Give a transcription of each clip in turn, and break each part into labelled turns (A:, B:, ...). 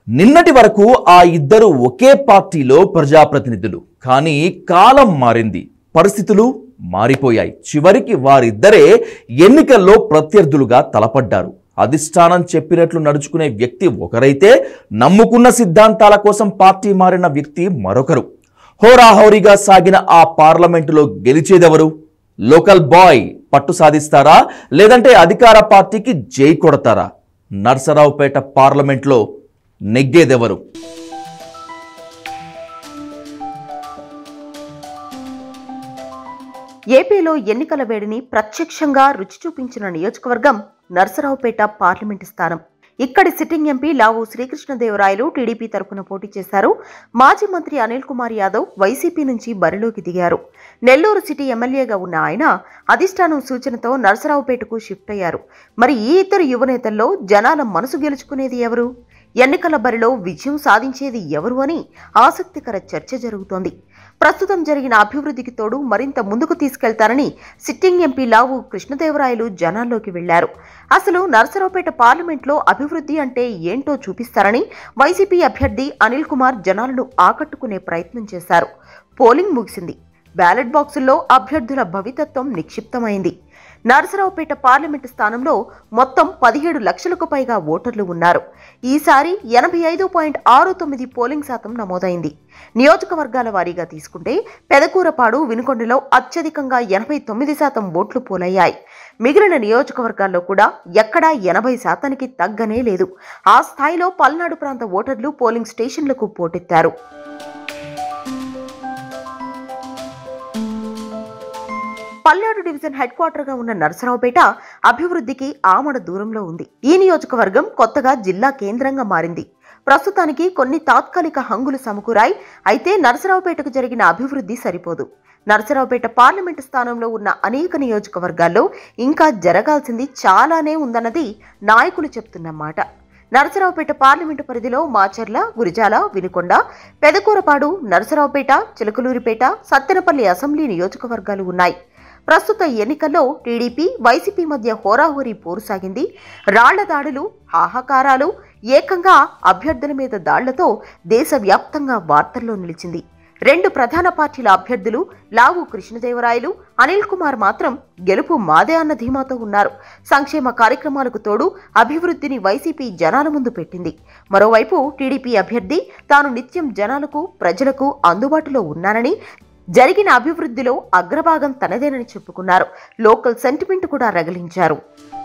A: నిన్నటి వరకు ఆ ఇద్దరు ఒకే పార్టీలో ప్రజాప్రతినిధులు కానీ కాలం మారింది పరిస్థితులు మారిపోయాయి చివరికి వారిద్దరే ఎన్నికల్లో ప్రత్యర్థులుగా తలపడ్డారు అధిష్టానం చెప్పినట్లు నడుచుకునే వ్యక్తి ఒకరైతే నమ్ముకున్న సిద్ధాంతాల కోసం పార్టీ మారిన వ్యక్తి మరొకరు హోరాహోరీగా సాగిన ఆ పార్లమెంటులో గెలిచేదెవరు లోకల్ బాయ్ పట్టు సాధిస్తారా లేదంటే అధికార పార్టీకి జై కొడతారా నర్సరావుపేట పార్లమెంట్లో నెగ్గేదెవరు
B: ఏపీలో ఎన్నికల వేడిని ప్రత్యక్షంగా రుచి చూపించిన నియోజకవర్గం నర్సరావుపేట పార్లమెంటు స్థానం ఇక్కడి sitting MP Lavu Srikrishnadevarayalu TDP తరపున పోటీ చేశారు మాజీ మంత్రి అనిల్ కుమార్ యాదవ్ వైసీపీ నుంచి బరిలోకి దిగారు నెల్లూరు సిటీ ఎమ్మెల్యేగా ఉన్న ఆయన అధిష్టానం సూచనతో నర్సరావుపేటకు షిఫ్ట్ అయ్యారు మరి ఈ ఇద్దరు యువనేతల్లో జనాల మనసు గెలుచుకునేది ఎవరు ఎన్నికల బరిలో విజయం సాధించేది ఎవరు అని ఆసక్తికర చర్చ జరుగుతోంది ప్రస్తుతం జరిగిన అభివృద్ధికి తోడు మరింత ముందుకు తీసుకెళ్తారని సిట్టింగ్ ఎంపీ లావు కృష్ణదేవరాయలు జనాల్లోకి వెళ్లారు అసలు నర్సరావుపేట పార్లమెంట్లో అభివృద్ధి అంటే ఏంటో చూపిస్తారని వైసీపీ అభ్యర్థి అనిల్ కుమార్ జనాలను ఆకట్టుకునే ప్రయత్నం చేశారు పోలింగ్ ముగిసింది బ్యాలెట్ బాక్సుల్లో అభ్యర్థుల భవితత్వం నిక్షిప్తమైంది నరసరావుపేట పార్లమెంటు స్థానంలో మొత్తం పదిహేడు లక్షలకు పైగా ఓటర్లు ఉన్నారు ఈసారి ఎనభై ఐదు పాయింట్ ఆరు తొమ్మిది పోలింగ్ శాతం నమోదైంది నియోజకవర్గాల వారీగా తీసుకుంటే పెదకూరపాడు వినుకొండలో అత్యధికంగా ఎనభై తొమ్మిది శాతం ఓట్లు పోలయ్యాయి మిగిలిన నియోజకవర్గాల్లో కూడా ఎక్కడా ఎనభై శాతానికి తగ్గనే లేదు ఆ స్థాయిలో పల్నాడు ప్రాంత ఓటర్లు పోలింగ్ స్టేషన్లకు పోటెత్తారు పల్నాడు డివిజన్ హెడ్ క్వార్టర్ గా ఉన్న నరసరావుపేట అభివృద్ధికి ఆమడ దూరంలో ఉంది ఈ నియోజకవర్గం కొత్తగా జిల్లా కేంద్రంగా మారింది ప్రస్తుతానికి కొన్ని తాత్కాలిక హంగులు సమకూరాయి అయితే నరసరావుపేటకు జరిగిన అభివృద్ధి సరిపోదు నరసరావుపేట పార్లమెంటు స్థానంలో ఉన్న అనేక నియోజకవర్గాల్లో ఇంకా జరగాల్సింది చాలానే ఉందన్నది నాయకులు చెప్తున్న మాట నరసరావుపేట పార్లమెంటు పరిధిలో మాచర్ల గురిజాల వినుకొండ పెదకూరపాడు నరసరావుపేట చిలకలూరిపేట సత్తెనపల్లి అసెంబ్లీ నియోజకవర్గాలు ఉన్నాయి ప్రస్తుత ఎన్నికల్లో టీడీపీ వైసీపీ మధ్య హోరాహోరీ పోరు సాగింది రాళ్ల దాడులు హాహాకారాలు ఏకంగా అభ్యర్థుల మీద దాళ్లతో దేశవ్యాప్తంగా వార్తల్లో నిలిచింది రెండు ప్రధాన పార్టీల అభ్యర్థులు లావు కృష్ణదేవరాయలు అనిల్ కుమార్ మాత్రం గెలుపు మాదే అన్న ధీమాతో ఉన్నారు సంక్షేమ కార్యక్రమాలకు తోడు అభివృద్ధిని వైసీపీ జనాల ముందు పెట్టింది మరోవైపు టీడీపీ అభ్యర్థి తాను నిత్యం జనాలకు ప్రజలకు అందుబాటులో ఉన్నానని జరిగిన అభివృద్ధిలో అగ్రభాగం తనదేనని చెప్పుకున్నారు లోకల్ సెంటిమెంట్ కూడా రగిలించారు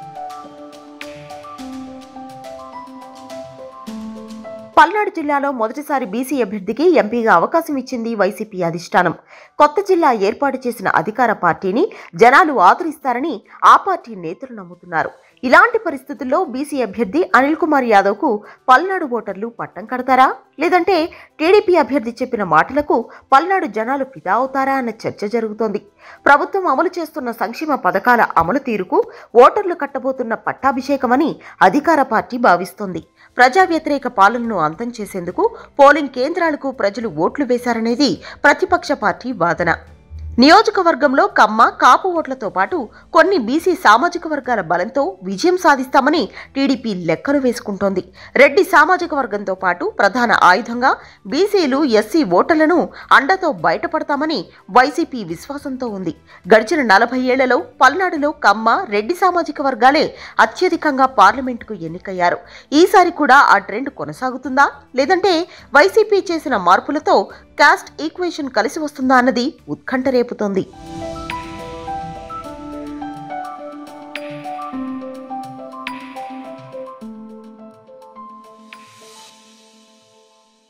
B: పల్నాడు జిల్లాలో మొదటిసారి బీసీ అభ్యర్థికి ఎంపీగా అవకాశం ఇచ్చింది వైసీపీ అధిష్టానం కొత్త జిల్లా ఏర్పాటు చేసిన అధికార పార్టీని జనాలు ఆదరిస్తారని ఆ పార్టీ నేతలు నమ్ముతున్నారు ఇలాంటి పరిస్థితుల్లో బీసీ అభ్యర్థి అనిల్ కుమార్ యాదవ్కు పల్నాడు ఓటర్లు పట్టం కడతారా లేదంటే టీడీపీ అభ్యర్థి చెప్పిన మాటలకు పల్నాడు జనాలు ఫిదా అవుతారా అన్న చర్చ జరుగుతోంది ప్రభుత్వం అమలు చేస్తున్న సంక్షేమ పథకాల అమలు తీరుకు ఓటర్లు కట్టబోతున్న పట్టాభిషేకమని అధికార పార్టీ భావిస్తోంది ప్రజా వ్యతిరేక పాలనను అంతం చేసేందుకు పోలింగ్ కేంద్రాలకు ప్రజలు ఓట్లు వేశారనేది ప్రతిపక్ష పార్టీ వాదన నియోజకవర్గంలో కమ్మ కాపు ఓట్లతో పాటు కొన్ని బీసీ సామాజిక వర్గాల బలంతో విజయం సాధిస్తామని టీడీపీ లెక్కలు వేసుకుంటోంది రెడ్డి సామాజిక వర్గంతో పాటు ప్రధాన ఆయుధంగా బీసీలు ఎస్సీ ఓటర్లను అండతో బయటపడతామని వైసీపీ విశ్వాసంతో ఉంది గడిచిన నలభై ఏళ్లలో పల్నాడులో కమ్మ రెడ్డి సామాజిక వర్గాలే అత్యధికంగా పార్లమెంటుకు ఎన్నికయ్యారు ఈసారి కూడా ఆ ట్రెండ్ కొనసాగుతుందా లేదంటే వైసీపీ చేసిన మార్పులతో కాస్ట్ ఈక్వేషన్ కలిసి వస్తుందా అన్నది ఉత్కంఠ రేపుతోంది